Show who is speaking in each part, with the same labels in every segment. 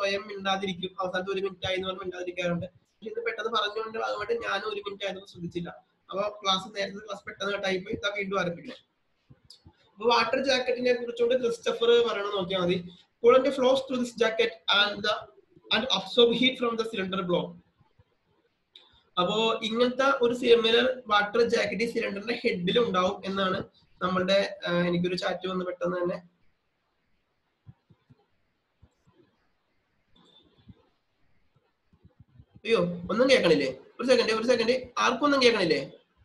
Speaker 1: സ്വയം മിണ്ടാതിരിക്കും അവസാനത്തെ ഒരു മിനിറ്റ് ആയി എന്ന് പറഞ്ഞ് മിണ്ടാതിരിക്കാറുണ്ട് പക്ഷെ ഇത് പെട്ടെന്ന് പറഞ്ഞുകൊണ്ട് ഭാഗമായിട്ട് ഞാനും ഒരു മിനിറ്റ് ആയതൊന്നും ശ്രദ്ധിച്ചില്ല അപ്പൊ ക്ലാസ് നേരത്തെ ക്ലാസ് പെട്ടെന്ന് കട്ടായി പോയി ഇതാ വീണ്ടും ആരംഭിക്കണം അപ്പൊ വാട്ടർ ജാക്കറ്റിനെ കുറിച്ചുകൊണ്ട് ക്രിസ്റ്റഫർ പറയണം നോക്കിയാൽ മതി coolant flows to this jacket and the and absorb heat from the cylinder block അപ്പോ ഇങ്ങനത്തെ ഒരു സിമിലർ വാട്ടർ ജാക്കറ്റ് ഈ സിലിണ്ടറിന്റെ ഹെഡിൽ ഉണ്ടാവും എന്നാണ് നമ്മളുടെ ആ, എനിക്കൊരു ചാറ്റ് വന്ന് പെട്ടെന്ന് തന്നെ അയ്യോ ഒന്നും കേൾക്കണില്ലേ ഒരു സെക്കൻഡ് ഒരു സെക്കൻഡ് ആർക്കും ഒന്നും കേൾക്കണില്ലേ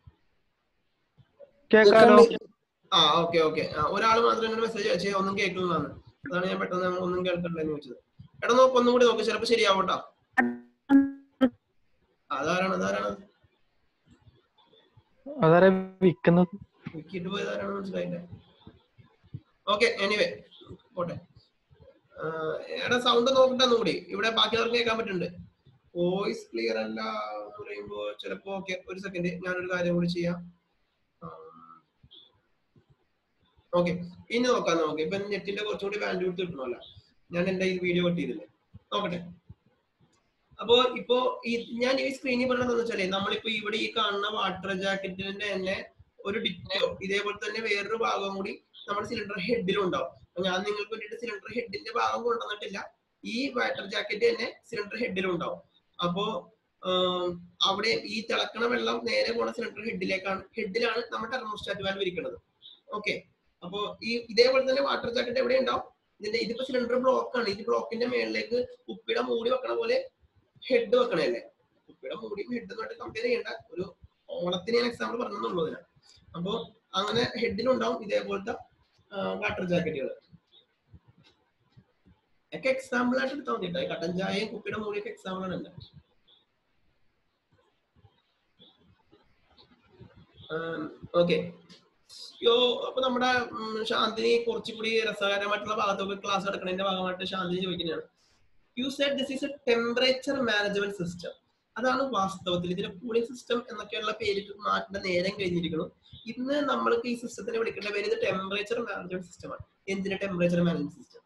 Speaker 2: കേക്കാലോ
Speaker 1: ആ ഓക്കെ ഓക്കെ ഒരാൾ മാത്രം ഇങ്ങനെ മെസ്സേജ് അയച്ചേ ഒന്നും കേൾക്കുന്നതാണ് അതാണ് ഞാൻ പെട്ടെന്ന് നമ്മൾ ഒന്നും കേൾക്കണ്ടെന്ന് ചോദിച്ചത് എടാ നോക്ക് ഒന്നും കൂടി നോക്ക് ചിലപ്പോ ശരിയാവട്ടോ അതാരാണ് അതാരാണ്
Speaker 2: അതാരെ വിൽക്കുന്നത്
Speaker 1: വിക്കിട്ട് പോയത് ആരാണെന്ന് മനസ്സിലായില്ല ഓക്കെ എനിവേ പോട്ടെ ആ, എടാ സൗണ്ട് നോക്കട്ടെ ഒന്നുകൂടി ഇവിടെ ബാക്കിയുള്ളവർക്ക് കേൾക്കാൻ പറ്റുന്നുണ്ട് വോയിസ് ക്ലിയർ അല്ല എന്ന് പറയുമ്പോ ചിലപ്പോ ഓക്കെ ഒരു സെക്കൻഡ് ഞാനൊരു കാര്യം കൂടി ചെയ്യാം ഓക്കെ ഇനി നോക്കാം നമുക്ക് ഇപ്പൊ നെറ്റിന്റെ കുറച്ചുകൂടി വാല്യൂ എടുത്ത് കിട്ടണമല്ലോ ഞാൻ എന്റെ ഈ വീഡിയോ കട്ട് ചെയ്തില്ലേ നോക്കട്ടെ അപ്പോ ഇപ്പോ ഈ ഞാൻ ഈ സ്ക്രീനിൽ പറയണതെന്ന് വെച്ചാലേ നമ്മളിപ്പോ ഇവിടെ ഈ കാണുന്ന വാട്ടർ ജാക്കറ്റിന്റെ തന്നെ ഒരു ഡിറ്റോ ഇതേപോലെ തന്നെ വേറൊരു ഭാഗം കൂടി നമ്മുടെ സിലിണ്ടർ ഹെഡിലും ഉണ്ടാവും അപ്പൊ ഞാൻ നിങ്ങൾക്ക് വേണ്ടിയിട്ട് സിലിണ്ടർ ഹെഡിന്റെ ഭാഗം കൊണ്ടുവന്നിട്ടില്ല ഈ വാട്ടർ ജാക്കറ്റ് തന്നെ സിലിണ്ടർ ഹെഡിലും ഉണ്ടാവും അപ്പോ ആം, അവിടെ ഈ തിളക്കണ വെള്ളം നേരെ പോണ സിലിണ്ടർ ഹെഡിലേക്കാണ് ഹെഡിലാണ് നമ്മുടെ തെർമോസ്റ്റാറ്റ് വാൽവ് ഇരിക്കുന്നത് ഓക്കെ അപ്പോ ഈ ഇതേപോലെ തന്നെ വാട്ടർ ജാക്കറ്റ് എവിടെ ഉണ്ടാവും ഇതിന്റെ ഇതിപ്പോ സിലിണ്ടർ ബ്ലോക്ക് ആണ് ഈ ബ്ലോക്കിന്റെ മേളിലേക്ക് ഉപ്പിട മൂടി വെക്കണ പോലെ ഹെഡ് വെക്കണല്ലേ ഉപ്പിട മൂടിയും ഹെഡ് ആയിട്ട് കമ്പയർ ചെയ്യേണ്ട ഒരു ഓണത്തിന് ഞാൻ എക്സാമ്പിൾ പറഞ്ഞെന്നുള്ളൂ ഇതിന് അപ്പോ അങ്ങനെ ഹെഡിലുണ്ടാവും ഇതേപോലത്തെ വാട്ടർ ജാക്കറ്റുകൾ ഒക്കെ എക്സാമ്പിൾ ആയിട്ട് എടുത്താൽ മതി കേട്ടോ ഈ കട്ടൻ ചായയും കുപ്പിയുടെ മൂടിയൊക്കെ എക്സാമ്പിൾ ആണ് എന്റെ ഓക്കെ യോ അപ്പൊ നമ്മുടെ ഉം, ശാന്തിനി കുറച്ചുകൂടി രസകരമായിട്ടുള്ള ഭാഗത്തൊക്കെ ക്ലാസ് എടുക്കുന്നതിന്റെ ഭാഗമായിട്ട് ശാന്തിനി ചോദിക്കുന്നതാണ് you said this is a temperature management system അതാണ് വാസ്തവത്തിൽ ഇതിന്റെ കൂളിംഗ് സിസ്റ്റം എന്നൊക്കെയുള്ള പേരിട്ട് മാറ്റേണ്ട നേരം കഴിഞ്ഞിരിക്കുന്നു ഇന്ന് നമ്മൾക്ക് ഈ സിസ്റ്റത്തിനെ വിളിക്കേണ്ട പേര് ഇത് ടെമ്പറേച്ചർ മാനേജ്മെന്റ് സിസ്റ്റമാണ് എന്തിന്റെ temperature management system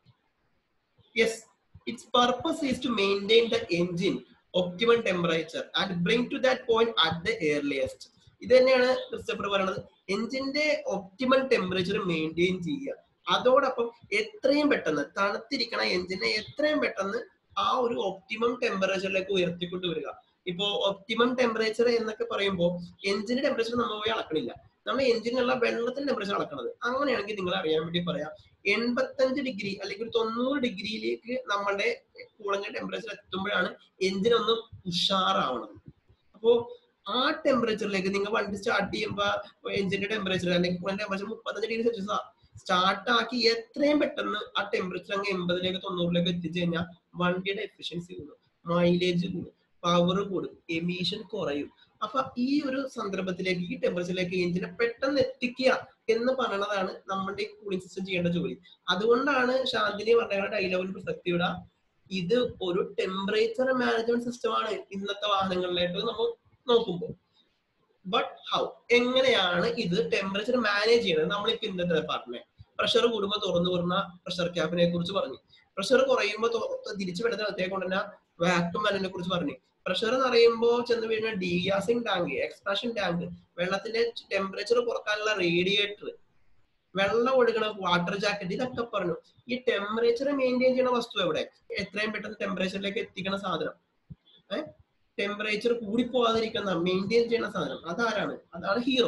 Speaker 1: yes its purpose is to maintain the engine optimum temperature and bring to that point at the earliest ഇത് തന്നെയാണ് ക്രിസ്റ്റഫർ പറയുന്നത് എഞ്ചിന്റെ ഒപ്റ്റിമൽ ടെമ്പറേച്ചർ മെയിൻറ്റെയിൻ ചെയ്യുക അതോടൊപ്പം എത്രയും പെട്ടെന്ന് തണുത്തിരിക്കണ എഞ്ചിനെ എത്രയും പെട്ടെന്ന് ആ ഒരു ഒപ്റ്റിമം ടെമ്പറേച്ചറിലേക്ക് ഉയർത്തിക്കൊണ്ട് വരിക ഇപ്പോ ഒപ്റ്റിമം ടെമ്പറേച്ചർ എന്നൊക്കെ പറയുമ്പോൾ എഞ്ചിന്റെ ടെമ്പറേച്ചർ നമ്മൾ പോയി അളക്കണില്ല നമ്മൾ എഞ്ചിനുള്ള വെള്ളത്തിന്റെ ടെമ്പറേച്ചർ അളക്കണത് അങ്ങനെയാണെങ്കിൽ നിങ്ങൾ അറിയാൻ വേണ്ടി പറയാം എൺപത്തഞ്ച് ഡിഗ്രി അല്ലെങ്കിൽ ഒരു തൊണ്ണൂറ് ഡിഗ്രിയിലേക്ക് നമ്മളുടെ കൂളഞ്ഞ ടെമ്പറേച്ചർ എത്തുമ്പോഴാണ് എഞ്ചിൻ ഒന്ന് ഉഷാറാവണത് അപ്പോ ആ ടെമ്പറേച്ചറിലേക്ക് നിങ്ങൾ വണ്ടി സ്റ്റാർട്ട് ചെയ്യുമ്പോൾ എഞ്ചിന്റെ ടെമ്പറേച്ചർ അല്ലെങ്കിൽ കൂളിന്റെ ടെമ്പറേച്ചർ മുപ്പത്തഞ്ച് ഡിഗ്രി സെൽഷ്യസ് സ്റ്റാർട്ട് ആക്കി എത്രയും പെട്ടെന്ന് ആ ടെമ്പറേച്ചർ അങ്ങ് എൺപതിലേക്ക് തൊണ്ണൂറിലേക്ക് എത്തിച്ചു കഴിഞ്ഞാൽ വണ്ടിയുടെ എഫിഷ്യൻസി കൂടും മൈലേജ് കൂടും പവർ കൂടും എമീഷൻ കുറയും അപ്പൊ ഈ ഒരു സന്ദർഭത്തിലേക്ക് ഈ ടെമ്പറേച്ചറിലേക്ക് എഞ്ചിനെ പെട്ടെന്ന് എത്തിക്കുക എന്ന് പറയുന്നതാണ് നമ്മുടെ ഈ കൂളിംഗ് സിസ്റ്റം ചെയ്യേണ്ട ജോലി അതുകൊണ്ടാണ് ശാന്തിനി പറഞ്ഞ ഡയലോഗിന് പ്രസക്തിയുടെ ഇത് ഒരു ടെമ്പറേച്ചർ മാനേജ്മെന്റ് സിസ്റ്റമാണ് ഇന്നത്തെ വാഹനങ്ങളിലായിട്ട് നമ്മൾ നോക്കുമ്പോൾ ബട്ട് ഹൗ എങ്ങനെയാണ് ഇത് ടെമ്പറേച്ചർ മാനേജ് ചെയ്യുന്നത് നമ്മളിപ്പോ ഇന്നത്തെ പറഞ്ഞേ പ്രഷർ കൂടുമ്പോൾ തുറന്നു വരുന്ന പ്രഷർ ക്യാപ്പിനെ കുറിച്ച് പറഞ്ഞു പ്രഷർ കുറയുമ്പോൾ തിരിച്ചു വിടുന്ന അകത്തേക്ക് കൊണ്ടുവന്ന വാക്യൂം വാലിനെ കുറിച്ച് പറഞ്ഞു പ്രഷർ നിറയുമ്പോൾ ചെന്ന് വീഴുന്ന ഡീഗ്യാസിംഗ് ടാങ്ക് എക്സ്പാഷൻ ടാങ്ക് വെള്ളത്തിന്റെ ടെമ്പറേച്ചർ കുറക്കാനുള്ള റേഡിയേറ്റർ വെള്ളം ഒഴുകണ വാട്ടർ ജാക്കറ്റ് ഇതൊക്കെ പറഞ്ഞു ഈ ടെമ്പറേച്ചർ മെയിൻറ്റെയിൻ ചെയ്യുന്ന വസ്തു എവിടെ എത്രയും പെട്ടെന്ന് ടെമ്പറേച്ചറിലേക്ക് എത്തിക്കുന്ന സാധനം ഏഹ് ടെമ്പറേച്ചർ കൂടിപ്പോവാതിരിക്കുന്ന മെയിൻറ്റെയിൻ ചെയ്യുന്ന സാധനം അതാരാണ് അതാണ് ഹീറോ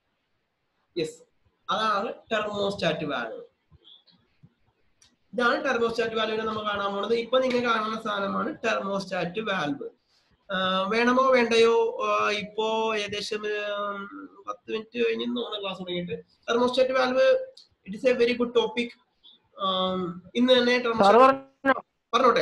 Speaker 1: യെസ് അതാണ് ടെർമോസ്റ്റാറ്റ് വാൽവ് ഇതാണ് ടെർമോസ്റ്റാറ്റ് വാൽവിനെ നമ്മൾ കാണാൻ പോണത് ഇപ്പൊ നിങ്ങൾ കാണുന്ന സാധനമാണ് ടെർമോസ്റ്റാറ്റ് വാൽവ് വേണമോ വേണ്ടയോ ആഹ് ഇപ്പോ ഏകദേശം ഉം, പത്ത് മിനിറ്റ് കഴിഞ്ഞ് തോന്നുന്നു ക്ലാസ് തുടങ്ങിയിട്ട് thermostat valve it is a very good topic ഇന്ന് തന്നെ
Speaker 2: സാറ്
Speaker 1: ടെർമോസ്റ്റാറ്റ്
Speaker 2: പറഞ്ഞോ
Speaker 1: പറഞ്ഞോട്ടെ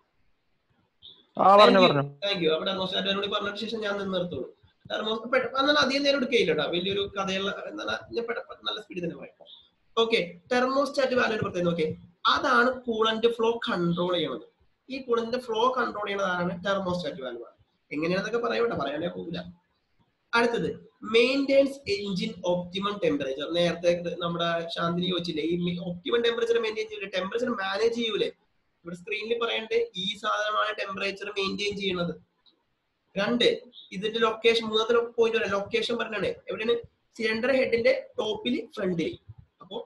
Speaker 2: ആ പറഞ്ഞു പറഞ്ഞു
Speaker 1: താങ്ക് യു അവിടെ ടെർമോസ്റ്റാറ്റിനോട് പറഞ്ഞതിന് ശേഷം ഞാൻ നിന്ന് നിർത്തുള്ളൂ ടെർമോസ് എന്നാൽ അധികം നേരം എടുക്കുകയില്ല കേട്ടോ വലിയൊരു കഥയുള്ള എന്നാൽ ഞാൻ പെട്ടെന്ന് നല്ല സ്പീഡിൽ തന്നെ പറയാം ഓക്കെ ടെർമോസ്റ്റാറ്റ് വാല്യൂ പ്രത്യേകം ഓക്കെ അതാണ് കൂളന്റ് ഫ്ലോ കൺട്രോൾ ചെയ്യണത് ഈ കൂളന്റ് ഫ്ലോ കൺട്രോൾ ചെയ്യുന്നതാണ് ടെർമോസ്റ്റാറ്റ് വാൽവ് എങ്ങനെയാണെന്നൊക്കെ പറയട്ടെ പറയാനേ പോകില്ല അടുത്തത് മെയിൻറ്റെയിൻസ് എഞ്ചിൻ ഒപ്റ്റിമം ടെമ്പറേച്ചർ നേരത്തെ നമ്മുടെ ശാന്തിനി ചോദിച്ചില്ലേ ഈ ഒപ്റ്റിമം ടെമ്പറേച്ചർ മെയിൻറ്റെയിൻ ചെയ്യൂലേ ടെമ്പറേച്ചർ മാനേജ് ചെയ്യൂലേ ഇവിടെ സ്ക്രീനിൽ പറയേണ്ടത് ഈ സാധനമാണ് ടെമ്പറേച്ചർ മെയിൻറ്റെയിൻ ചെയ്യുന്നത് രണ്ട് ഇതിന്റെ ലൊക്കേഷൻ മൂന്നാമത്തെ പോയിന്റ് പറയാം ലൊക്കേഷൻ പറഞ്ഞാണ് എവിടെയാണ് സിലിണ്ടർ ഹെഡിന്റെ ടോപ്പിൽ ഫ്രണ്ടിൽ അപ്പോ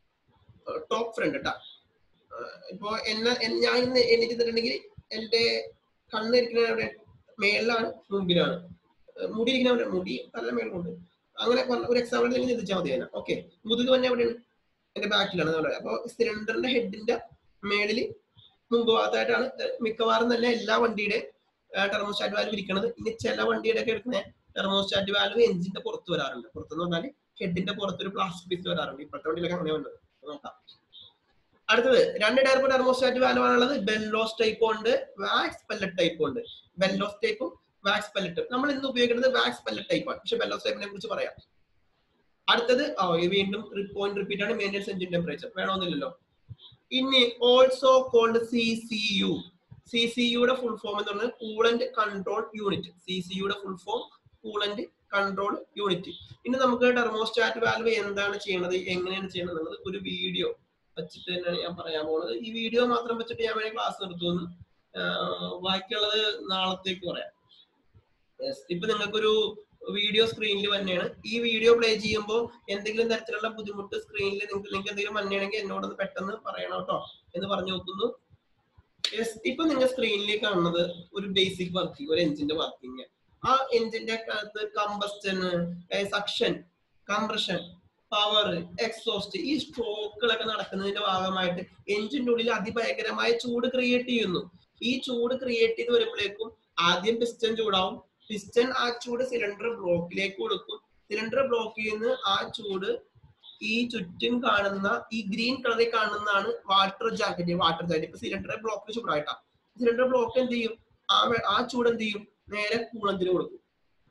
Speaker 1: ടോപ്പ് ഫ്രണ്ട് കേട്ടാ ഇപ്പോ എന്നെ എൻ- ഞാൻ ഇന്ന് എണീറ്റിട്ടുണ്ടെങ്കിൽ എന്റെ കണ്ണ് ഇരിക്കുന്ന എവിടെ മേളിലാണ് മുമ്പിലാണ് ഏഹ് മുടി ഇരിക്കുന്ന എവിടെ? മുടി നല്ല മേളുണ്ട് അങ്ങനെ പറഞ്ഞ ഒരു എക്സാമ്പിൾ നിങ്ങൾ ചിന്തിച്ചാൽ മതി അതിനെ ഓക്കെ മുതുക് തന്നെ എവിടെയാണ് എന്റെ ബാക്കിലാണ് നമ്മുടെ അപ്പൊ സിലിണ്ടറിന്റെ ഹെഡിന്റെ മേളിൽ മുമ്പ് ഭാഗത്തായിട്ടാണ് ഏഹ് മിക്കവാറും തന്നെ എല്ലാ വണ്ടിയുടെ ടെർമോസ്റ്റാറ്റ് വാൽവ് ഇരിക്കുന്നത് ഇനി ചില വണ്ടിയുടെ ഒക്കെ എടുക്കുന്ന ടെർമോസ്റ്റാറ്റ് വാൽവ് എഞ്ചിന്റെ പുറത്ത് വരാറുണ്ട് പുറത്തെന്ന് പറഞ്ഞാൽ ഹെഡിന്റെ പുറത്ത് ഒരു പ്ലാസ്റ്റിക് പീസ് വരാറുണ്ട് ഇപ്പോഴത്തെ വണ്ടിയിലൊക്കെ അങ്ങനെ വന്നത് നോക്കാം അടുത്തത് രണ്ട് ടൈപ്പ് ടെർമോസ്റ്റാറ്റ് വാൽവ് ആണുള്ളത് ബെല്ലോസ് ടൈപ്പ് ഉണ്ട് വാക്സ് പെല്ലറ്റ് ടൈപ്പ് ഉണ്ട് ബെല്ലോസ് ടൈപ്പും വാക്സ് പെല്ലറ്റും നമ്മൾ ഇന്ന് ഉപയോഗിക്കുന്നത് വാക്സ് പെല്ലറ്റ് ടൈപ്പ് ആണ് പക്ഷെ ബെല്ലോസ് ടൈപ്പിനെ കുറിച്ച് പറയാം അടുത്തത് ആ ഇത് വീണ്ടും പോയിന്റ് റിപ്പീറ്റ് ആണ് മെയിൻ്റെനൻസ് എഞ്ചിൻ ടെമ്പറേച്ചർ വേണമെന്നില്ലല്ലോ ഇനി also called C C U C C യുടെ ഫുൾ ഫോം എന്ന് പറഞ്ഞാൽ coolant control unit C C യുടെ full form coolant control unit ഇനി നമുക്ക് ടെർമോസ്റ്റാറ്റ് വാൽവ് എന്താണ് ചെയ്യണത് എങ്ങനെയാണ് ചെയ്യണത് എന്നുള്ളത് ഒരു വീഡിയോ വെച്ചിട്ട് തന്നെയാണ് ഞാൻ പറയാൻ പോകുന്നത് ഈ വീഡിയോ മാത്രം വെച്ചിട്ട് ഞാൻ വേണമെങ്കിൽ ക്ലാസ് നിർത്തുന്നു ആഹ് ബാക്കിയുള്ളത് നാളത്തേക്ക് പറയാം Yes. ഇപ്പൊ നിങ്ങൾക്കൊരു വീഡിയോ സ്ക്രീനിൽ തന്നെയാണ് ഈ വീഡിയോ പ്ലേ ചെയ്യുമ്പോൾ എന്തെങ്കിലും തരത്തിലുള്ള ബുദ്ധിമുട്ട് സ്ക്രീനിൽ നിങ്ങൾക്ക് നിങ്ങൾക്ക് എന്തെങ്കിലും വന്നെയാണെങ്കിൽ എന്നോടൊന്ന് പെട്ടെന്ന് പറയണം കേട്ടോ എന്ന് പറഞ്ഞു നോക്കുന്നു യെസ് ഇപ്പൊ നിങ്ങൾ സ്ക്രീനിൽ കാണുന്നത് ഒരു ബേസിക് വർക്കിംഗ് ഒരു എഞ്ചിന്റെ വർക്കിംഗ് ആ എഞ്ചിന്റെ അകത്ത് combustion suction compression power exhaust ഈ സ്ട്രോക്കുകളൊക്കെ നടക്കുന്നതിന്റെ ഭാഗമായിട്ട് എഞ്ചിന്റെ ഉള്ളിൽ അതിഭയങ്കരമായ ചൂട് ക്രിയേറ്റ് ചെയ്യുന്നു ഈ ചൂട് ക്രിയേറ്റ് ചെയ്ത് വരുമ്പോഴേക്കും ആദ്യം പിസ്റ്റൻ ചൂടാവും പിസ്റ്റൻ ആ ചൂട് സിലിണ്ടർ ബ്ലോക്കിലേക്ക് കൊടുക്കും സിലിണ്ടർ ബ്ലോക്കിൽ നിന്ന് ആ ചൂട് ഈ ചുറ്റും കാണുന്ന ഈ ഗ്രീൻ കളറിൽ കാണുന്നതാണ് വാട്ടർ ജാക്കറ്റ് വാട്ടർ ജാക്കറ്റ് ഇപ്പൊ സിലിണ്ടർ ബ്ലോക്ക് ചൂടായിട്ടാ സിലിണ്ടർ ബ്ലോക്ക് എന്ത് ചെയ്യും ആ വെ- ആ ചൂട് എന്ത് ചെയ്യും നേരെ കൂളന്തിന് കൊടുക്കും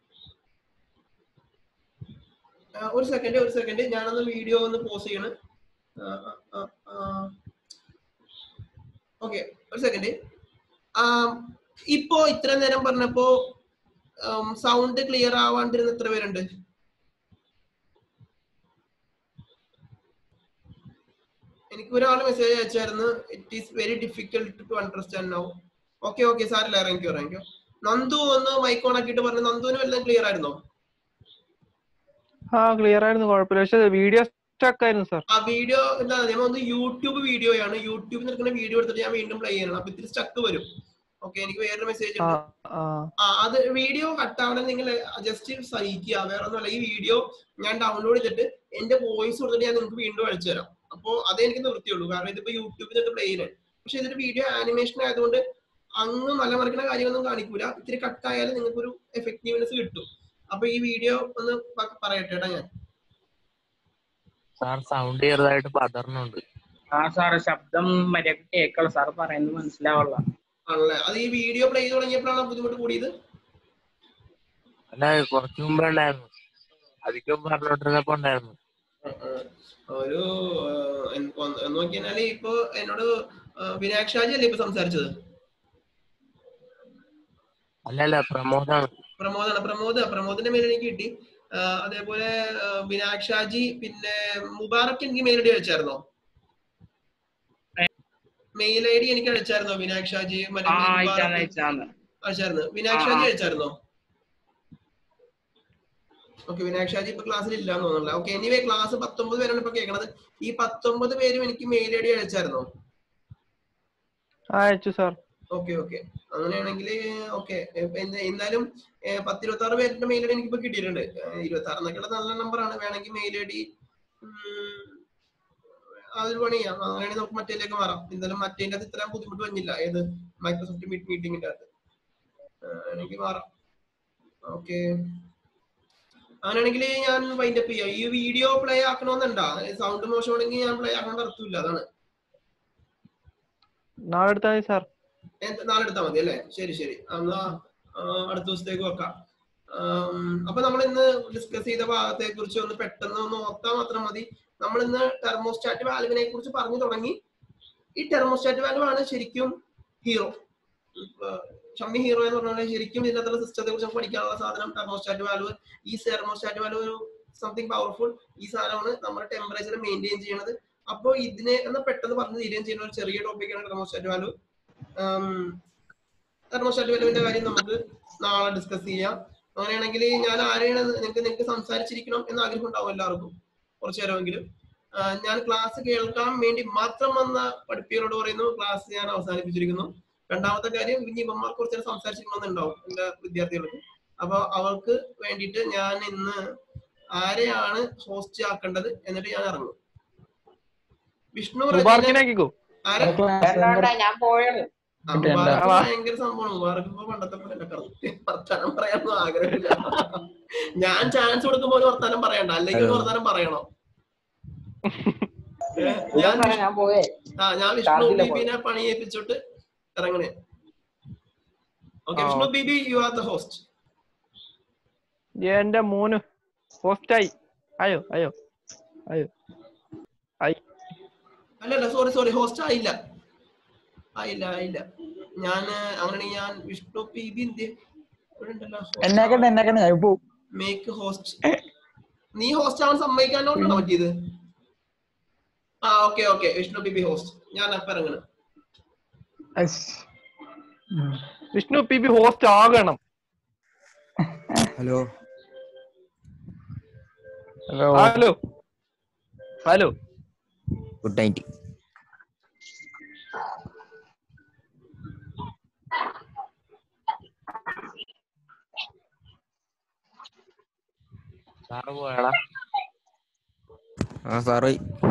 Speaker 1: ആ, ഒരു സെക്കൻഡ് ഒരു സെക്കൻഡ് ഞാനൊന്ന് വീഡിയോ ഒന്ന് പോസ് ചെയ്യണം ഓക്കെ ഒരു സെക്കൻഡ് ഇപ്പോ ഇത്ര നേരം പറഞ്ഞപ്പോ സൗണ്ട് ക്ലിയർ ആവാണ്ടിരുന്ന എത്ര പേരുണ്ട് എനിക്ക് ഒരാൾ മെസ്സേജ് അയച്ചായിരുന്നു it is very difficult to understand now okay okay സാറില്ല ഇറങ്ങിക്കോ ഇറങ്ങിക്കോ നന്ദു ഒന്ന് മൈക്ക് ഓൺ ആക്കിയിട്ട് പറഞ്ഞു നന്ദുവിന് വല്ലതും ക്ലിയർ ആയിരുന്നോ
Speaker 2: ആ ക്ലിയർ ആയിരുന്നു കുഴപ്പമില്ല പക്ഷെ വീഡിയോ സ്റ്റക്ക് ആയിരുന്നു സാർ
Speaker 1: ആ വീഡിയോ എന്താ ഞാൻ ഒന്ന് യൂട്യൂബ് വീഡിയോയാണ് യൂട്യൂബിൽ നിൽക്കുന്ന വീഡിയോ എടുത്തിട്ട് ഞാൻ വീണ്ടും പ്ലേ ചെയ്യണം അപ്പൊ ഇത്തിരി സ്റ്റക്ക് വരും ഓക്കെ എനിക്ക് വേറൊരു മെസ്സേജ്
Speaker 2: ആ
Speaker 1: ഉണ്ട്
Speaker 2: ആ
Speaker 1: ആ അത് വീഡിയോ കട്ടാവണം നിങ്ങൾ ജസ്റ്റ് സഹിക്കുക വേറെ ഒന്നുമല്ല ഈ വീഡിയോ ഞാൻ ഡൗൺലോഡ് ചെയ്തിട്ട് എന്റെ വോയിസ് കൊടുത്തിട്ട് ഞാൻ നിങ്ങൾക്ക് വീണ്ടും അയച്ചു തരാം അപ്പോ അതേ എനിക്ക് നിവൃത്തിയുള്ളൂ കാരണം ഇതിപ്പോ യൂട്യൂബിൽ നിന്ന് പ്ലേ ചെയ്യുന്നത് പക്ഷെ ഇതൊരു വീഡിയോ ആനിമേഷൻ ആയതുകൊണ്ട് അങ്ങ് മലമറിക്കുന്ന കാര്യമൊന്നും കാണിക്കൂല ഇത്തിരി കട്ടായാലും നിങ്ങൾക്ക് ഒരു എഫക്റ്റീവ്നെസ് കിട്ടും അപ്പൊ ഈ വീഡിയോ ഒന്ന് പ- പറയട്ടെ കേട്ടാ ഞാൻ
Speaker 3: സാർ സൗണ്ട് ചെറുതായിട്ട് പതർന്നുണ്ട്
Speaker 4: ആ സാറ് ശബ്ദം മര്യാദ കേൾക്കണം സാറ് പറയുന്നത് മനസ്സിലാവുള്ള
Speaker 1: ആണല്ലേ അത് ഈ വീഡിയോ പ്ലേ ചെയ്ത് തുടങ്ങിയപ്പോഴാണ് ബുദ്ധിമുട്ട് കൂടിയത്
Speaker 3: അല്ല കുറച്ചു മുമ്പേ ഉണ്ടായിരുന്നു അധികം പറഞ്ഞോണ്ടിരുന്നപ്പോ ഉണ്ടായിരുന്നു
Speaker 1: ആ, ആ. ഒരു നോക്കി കഴിഞ്ഞാല് ഇപ്പൊ എന്നോട് ആ, വിനായക് ഷാജി അല്ലേ ഇപ്പൊ സംസാരിച്ചത്
Speaker 3: അല്ല അല്ല പ്രമോദാണ്
Speaker 1: പ്രമോദാണ് പ്രമോദ് പ്രമോദിന്റെ മെയിൽ എനിക്ക് കിട്ടി ആ, അതേപോലെ ആ, വിനായക് ഷാജി പിന്നെ മുബാറക്ക് എനിക്ക് മെയിൽ ഐ ഡി അയച്ചായിരുന്നോ മെയിൽ ഐ ഡി എനിക്ക് അയച്ചായിരുന്നോ വിനായക് ഷാജി മറ്റേ
Speaker 4: ആ അയച്ചാന്ന്
Speaker 1: മുബാറക്ക്
Speaker 4: അയച്ചാന്ന്
Speaker 1: അയച്ചായിരുന്നു വിനായക്
Speaker 4: ആ,
Speaker 1: ഷാജി
Speaker 4: ആ.
Speaker 1: അയച്ചായിരുന്നോ ഓക്കെ വിനായക് ഷാജി ഇപ്പൊ ക്ലാസ്സിൽ ഇല്ലാന്ന് തോന്നുന്നില്ല ഓക്കെ എനിവേ ക്ലാസ് പത്തൊമ്പത് പേരാണ് ഇപ്പൊ കേൾക്കണത് ഈ പത്തൊമ്പത് പേരും എനിക്ക് മെയിൽ ഐ ഡി അയച്ചായിരുന്നോ
Speaker 2: ആ അയച്ചു സാർ
Speaker 1: ഓക്കെ ഓക്കെ അങ്ങനെയാണെങ്കിൽ ഓക്കെ എന്തായാലും ഏഹ്, പത്തിരുപത്തി ആറ് പേരുടെ മെയിൽ ഐ ഡി എനിക്കിപ്പോ കിട്ടിയിട്ടുണ്ട് ഇരുപത്തി ആറ് എന്നൊക്കെയുള്ള നല്ല നമ്പറാണ് വേണമെങ്കിൽ മെയിൽ ഐ ഡി അതൊരു പണി ചെയ്യാം അങ്ങനെയാണെങ്കിൽ നമുക്ക് മറ്റേലേക്ക് മാറാം എന്തായാലും മറ്റേന്റെ അത് ഇത്രയും ബുദ്ധിമുട്ട് വന്നില്ല ഏത് മൈക്രോസോഫ്റ്റ് മീറ്റ് മീറ്റിംഗിന്റെ അകത്ത് എനിക്ക് മാറാം ഓക്കെ അങ്ങനെയാണെങ്കിൽ ഞാൻ വൈൻഡ് അപ്പ് ചെയ്യാം ഈ വീഡിയോ പ്ലേ ആക്കണമെന്നുണ്ടാ സൗണ്ട് മോശമാണെങ്കിൽ ഞാൻ പ്ലേ ആക്കേണ്ട അർത്ഥമില്ല അതാണ്
Speaker 2: നാളെ എടുത്താൽ മതി സാർ
Speaker 1: എന്ത് നാളെ എടുത്താൽ മതി അല്ലേ ശരി ശരി എന്നാ ആ, അടുത്ത ദിവസത്തേക്ക് വെക്കാം ആം, അപ്പൊ നമ്മൾ ഇന്ന് ഡിസ്കസ് ചെയ്ത ഭാഗത്തെ കുറിച്ച് ഒന്ന് പെട്ടെന്ന് ഒന്ന് ഓർത്താൽ മാത്രം മതി നമ്മൾ ഇന്ന് ടെർമോസ്റ്റാറ്റ് വാൽവിനെ കുറിച്ച് പറഞ്ഞു തുടങ്ങി ഈ ടെർമോസ്റ്റാറ്റ് വാൽവ് ആണ് ശരിക്കും ഹീറോ ഷമ്മി ഹീറോ എന്ന് പറഞ്ഞാൽ ശരിക്കും ഇതിനകത്തുള്ള സിസ്റ്റത്തെ കുറിച്ച് നമുക്ക് പഠിക്കാനുള്ള സാധനം ടെർമോസ്റ്റാറ്റ് വാൽവ് ഈ ടെർമോസ്റ്റാറ്റ് വാൽവ് ഒരു സംതിങ് പവർഫുൾ ഈ സാധനമാണ് നമ്മുടെ ടെമ്പറേച്ചർ മെയിൻറ്റെയിൻ ചെയ്യുന്നത് അപ്പൊ ഇതിനെ എന്നാ പെട്ടെന്ന് പറഞ്ഞ് തീരുകയും ചെയ്യുന്ന ഒരു ചെറിയ ടോപ്പിക്കാണ് തെർമോസ്റ്റാറ്റ് വാല്യൂ തെർമോസ്റ്റാറ്റ് വാല്യൂവിന്റെ കാര്യം നമുക്ക് നാളെ ഡിസ്കസ് ചെയ്യാം അങ്ങനെയാണെങ്കിൽ ഞാൻ ആരെയാണ് നിങ്ങൾക്ക് നിങ്ങൾക്ക് സംസാരിച്ചിരിക്കണം എന്ന് ആഗ്രഹം ഉണ്ടാവും എല്ലാവർക്കും കുറച്ചു നേരമെങ്കിലും ആ, ഞാൻ ക്ലാസ് കേൾക്കാൻ വേണ്ടി മാത്രം വന്ന പഠിപ്പികളോട് പറയുന്നു ക്ലാസ് ഞാൻ അവസാനിപ്പിച്ചിരിക്കുന്നു രണ്ടാമത്തെ കാര്യം ഇനി ഇവന്മാർക്ക് കുറച്ച് നേരം സംസാരിച്ചിരിക്കണമെന്നുണ്ടാവും എന്റെ വിദ്യാർത്ഥികൾക്ക് അപ്പൊ അവർക്ക് വേണ്ടിയിട്ട് ഞാൻ ഇന്ന് ആരെയാണ് ഹോസ്റ്റ് ആക്കേണ്ടത് എന്നിട്ട് ഞാൻ ഇറങ്ങും വിഷ്ണു റജീന-
Speaker 2: മുബാർക്കിനെ ആക്കിക്കോ
Speaker 1: ആരെ
Speaker 4: വേണ്ട ഞാൻ പോയത്
Speaker 1: ആ, മുബാറക്ക് ഭയങ്കര സംഭവമാണ് മുബാറക്ക് ഇപ്പൊ പണ്ടത്തെ പോലെ അല്ല കറക്റ്റ് വർത്താനം പറയാനൊന്നും ആഗ്രഹമില്ല ഞാൻ ചാൻസ് കൊടുക്കുമ്പോ ഒരു വർത്താനം പറയണ്ട അല്ലെങ്കിൽ ഒരു വർത്താനം പറയണം ഏ, ഞാൻ വിഷ്-
Speaker 4: ഞാൻ പോയേ
Speaker 1: ആ ഞാൻ വിഷ്ണു
Speaker 4: ചാർജില്ല
Speaker 1: ബീബിനെ പണി ഏൽപ്പിച്ചിട്ട് ഇറങ്ങണേ ഓക്കെ
Speaker 2: ആ,
Speaker 1: Vishnu B B you are the host
Speaker 2: എന്റെ മൂന്ന് പോസ്റ്റായി അയ്യോ അയ്യോ അയ്യോ ആയി
Speaker 1: അല്ലല്ല സോറി സോറി ഹോസ്റ്റ് ആയില്ല ആയില്ല ആയില്ല ഞാൻ അങ്ങനെയാണെങ്കിൽ ഞാൻ വിഷ്ണു പി ബി എന്ത്
Speaker 5: എന്നെക്കണ്ട എന്നെക്കണ്ട ഞാൻ പോവും
Speaker 1: മേക്ക് ഹോസ്റ്റ് നീ ഹോസ്റ്റ് ആവാൻ സമ്മതിക്കാനോണ്ടാണോ പറ്റിയത് ആ okay okay Vishnu P B host ഞാൻ അപ്പൊ ഇറങ്ങണം
Speaker 5: അയ്സ്. ഉം.
Speaker 2: വിഷ്ണു പി ബി ഹോസ്റ്റ് ആകണം
Speaker 6: hello
Speaker 5: hello
Speaker 2: hello hello
Speaker 6: good night
Speaker 3: sir പോയടാ
Speaker 6: ആ സാറേ